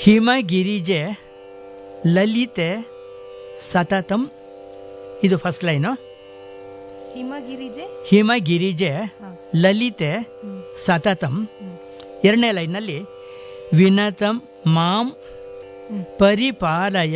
ಹಿಮಗಿರಿಜೆ ಲಲಿತೆ ಸತತಂ ಇದು first line ಹಿಮಗಿರಿಜೆ ಹಿಮಗಿರಿಜೆ ಹಾ. ಲಲಿತೆ ಹ್ಮ್. ಸತತಂ ಎರಡನೇ ಲೈನಲ್ಲಿ ವಿನತಂ ಮಾಂ ಹ್ಮ್. ಪರಿಪಾಲಯ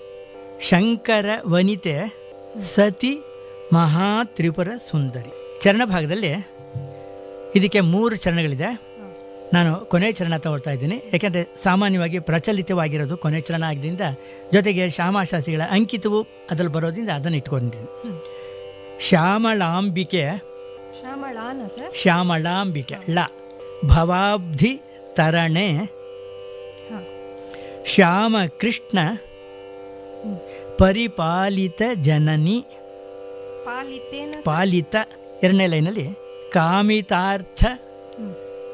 ಶಂಕರ ವನಿತೆ ಸತಿ ಮಹಾತ್ರಿಪುರ ಸುಂದರಿ ಚರಣ ಭಾಗದಲ್ಲಿ ಇದಕ್ಕೆ ಮೂರು ಚರಣಗಳಿದೆ ನಾನು ಕೊನೆ ಚರಣ ತಗೊಳ್ತಾ ಇದ್ದೀನಿ ಯಾಕೆಂದರೆ ಸಾಮಾನ್ಯವಾಗಿ ಪ್ರಚಲಿತವಾಗಿರೋದು ಕೊನೆ ಚರಣ ಆಗಿದ್ದರಿಂದ ಜೊತೆಗೆ ಶ್ಯಾಮಾಶಾಸ್ತ್ರಿಗಳ ಅಂಕಿತವು ಅದ್ರಲ್ಲಿ ಬರೋದ್ರಿಂದ ಅದನ್ನು ಇಟ್ಕೊಂಡಿದ್ದೀನಿ ಹ್ಮ್. ಶ್ಯಾಮಳಾಂಬಿಕೆ ಶ್ಯಾಮಳಾನ ಸರ್ ಶ್ಯಾಮಳಾಂಬಿಕೆ ಳ ಭವಾಬ್ಧಿ ತರಣೆ ಹಾ ಶ್ಯಾಮ ಕೃಷ್ಣ ಹ್ಮ್. ಪರಿಪಾಲಿತ ಜನನಿ ಪಾಲಿತೇನ ಸರ್? ಪಾಲಿತ ಎರಡನೇ ಲೈನಲ್ಲಿ ಕಾಮಿತಾರ್ಥ ಹ್ಮ್.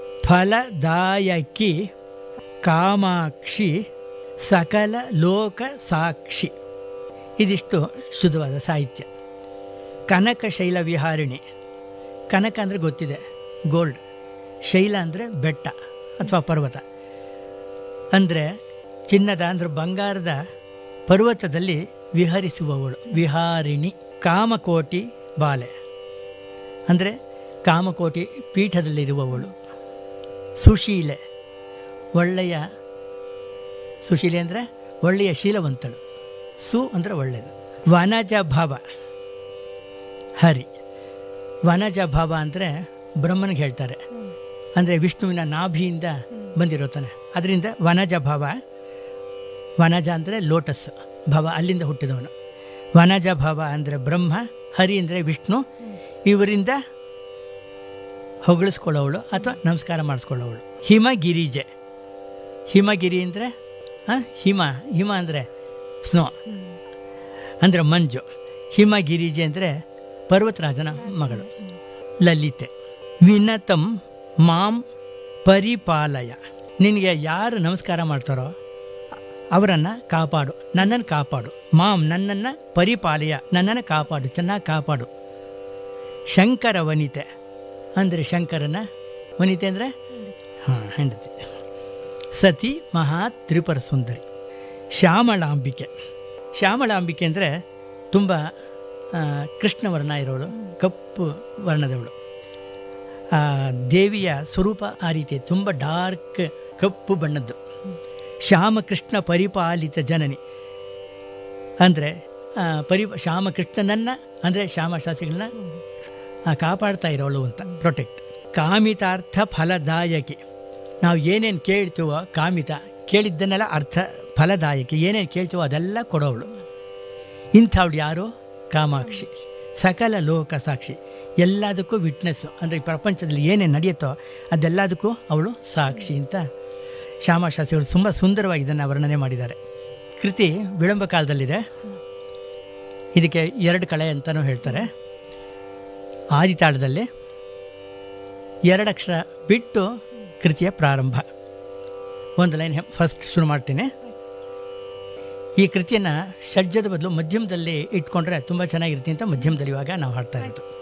ಫಲದಾಯಕಿ ಕಾಮಾಕ್ಷಿ ಸಕಲ ಲೋಕ ಸಾಕ್ಷಿ ಇದಿಷ್ಟು ಶುದ್ಧವಾದ ಸಾಹಿತ್ಯ ಕನಕ ಶೈಲ ವಿಹಾರಿಣಿ ಕನಕ ಅಂದರೆ ಗೊತ್ತಿದೆ ಗೋಲ್ಡ್ ಶೈಲ ಅಂದರೆ ಬೆಟ್ಟ ಅಥವಾ ಪರ್ವತ ಅಂದರೆ ಚಿನ್ನದ ಅಂದರೆ ಬಂಗಾರದ ಪರ್ವತದಲ್ಲಿ ವಿಹರಿಸುವವಳು ವಿಹಾರಿಣಿ ಕಾಮಕೋಟಿ ಬಾಲೆ ಅಂದರೆ ಕಾಮಕೋಟಿ ಪೀಠದಲ್ಲಿರುವವಳು ಸುಶೀಲೆ ಒಳ್ಳೆಯ ಸುಶೀಲೆ ಅಂದರೆ ಒಳ್ಳೆಯ ಶೀಲವಂತಳು ಸು ಅಂದರೆ ಒಳ್ಳೆಯದು ವನಜ ಭವ ಹರಿ ವನಜ ಭವ ಅಂದರೆ ಬ್ರಹ್ಮನಿಗೆ ಹೇಳ್ತಾರೆ ಹ್ಮ್. ಅಂದರೆ ವಿಷ್ಣುವಿನ ನಾಭಿಯಿಂದ ಬಂದಿರೋ ತಾನೆ ಅದರಿಂದ ವನಜ ಭವ ವನಜ ಅಂದರೆ ಲೋಟಸ್ ಭವ ಅಲ್ಲಿಂದ ಹುಟ್ಟಿದವನು ವನಜ ಭವ ಅಂದರೆ ಬ್ರಹ್ಮ ಹರಿ ಅಂದರೆ ವಿಷ್ಣು ಇವರಿಂದ ಹೊಗಳಿಸ್ಕೊಳ್ಳೋವಳು ಅಥವಾ ನಮಸ್ಕಾರ ಮಾಡಿಸ್ಕೊಳ್ಳೋವಳು ಹಿಮಗಿರಿಜೆ ಹಿಮಗಿರಿ ಅಂದರೆ ಹಿಮ ಹಿಮ ಅಂದರೆ ಸ್ನೋ ಹ್ಮ್. ಅಂದರೆ ಮಂಜು ಹಿಮಗಿರಿಜೆ ಅಂದರೆ ಪರ್ವತರಾಜನ ಮಗಳು ಲಲಿತೆ ವಿನತಂ ಮಾಂ ಪರಿಪಾಲಯ ನಿನಗೆ ಯಾರು ನಮಸ್ಕಾರ ಮಾಡ್ತಾರೋ ಅವರನ್ನು ಕಾಪಾಡು ನನ್ನನ್ನು ಕಾಪಾಡು ಮಾಂ ನನ್ನನ್ನು ಪರಿಪಾಲಯ ನನ್ನನ್ನು ಕಾಪಾಡು ಚೆನ್ನಾಗಿ ಕಾಪಾಡು ಶಂಕರ ವನಿತೆ ಅಂದರೆ ಶಂಕರನ ವನಿತೆ ಅಂದರೆ ಹಾಂ ಹೆಂಡತಿ ಸತಿ ಮಹಾ ತ್ರಿಪುರ ಸುಂದರಿ ಶ್ಯಾಮಳಾಂಬಿಕೆ ಶ್ಯಾಮಳಾಂಬಿಕೆ ಅಂದರೆ ತುಂಬ ಆ, ಕೃಷ್ಣ ವರ್ಣ ಇರೋಳು ಕಪ್ಪು ವರ್ಣದವಳು ಆ ದೇವಿಯ ಸ್ವರೂಪ ಆ ರೀತಿ ತುಂಬ ಡಾರ್ಕ್ ಕಪ್ಪು ಬಣ್ಣದ್ದು ಶ್ಯಾಮಕೃಷ್ಣ ಪರಿಪಾಲಿತ ಜನನಿ ಅಂದರೆ ಪರಿ ಶ್ಯಾಮಕೃಷ್ಣನನ್ನು ಅಂದರೆ ಶ್ಯಾಮಶಾಸ್ತ್ರಿಗಳನ್ನ ಆ, ಕಾಪಾಡ್ತಾ ಇರೋಳು ಅಂತ ಪ್ರೊಟೆಕ್ಟ್ ಕಾಮಿತಾರ್ಥ ಫಲದಾಯಕಿ ನಾವು ಏನೇನು ಕೇಳ್ತೀವೋ ಕಾಮಿತ ಕೇಳಿದ್ದನ್ನೆಲ್ಲ ಅರ್ಥ ಫಲದಾಯಕಿ ಏನೇನು ಕೇಳ್ತೀವೋ ಅದೆಲ್ಲ ಕೊಡೋವಳು ಇಂಥವಳು ಯಾರು ಕಾಮಾಕ್ಷಿ ಸಕಲ ಲೋಕ ಸಾಕ್ಷಿ ಎಲ್ಲದಕ್ಕೂ ವಿಟ್ನೆಸ್ಸು ಅಂದರೆ ಈ ಪ್ರಪಂಚದಲ್ಲಿ ಏನೇನು ನಡೆಯುತ್ತೋ ಅದೆಲ್ಲದಕ್ಕೂ ಅವಳು ಸಾಕ್ಷಿ ಅಂತ ಶ್ಯಾಮಶಾಸ್ತ್ರಿಗಳು ತುಂಬ ಸುಂದರವಾಗಿ ಇದನ್ನು ವರ್ಣನೆ ಮಾಡಿದ್ದಾರೆ ಕೃತಿ ವಿಳಂಬ ಕಾಲದಲ್ಲಿದೆ ಇದಕ್ಕೆ ಎರಡು ಕಳೆ ಅಂತಲೂ ಹೇಳ್ತಾರೆ ಆದಿತಾಳದಲ್ಲಿ ಎರಡು ಅಕ್ಷರ ಬಿಟ್ಟು ಕೃತಿಯ ಪ್ರಾರಂಭ ಒಂದು ಲೈನ್ ಫಸ್ಟ್ ಶುರು ಮಾಡ್ತೀನಿ ಈ ಕೃತಿಯನ್ನು ಷಡ್ಜದ ಬದಲು ಮಧ್ಯಮದಲ್ಲಿ ಇಟ್ಕೊಂಡ್ರೆ ತುಂಬ ಚೆನ್ನಾಗಿರುತ್ತೆ ಅಂತ ಮಧ್ಯಮದಲ್ಲಿ ಇವಾಗ ನಾವು ಹಾಡ್ತಾ ಇರೋದು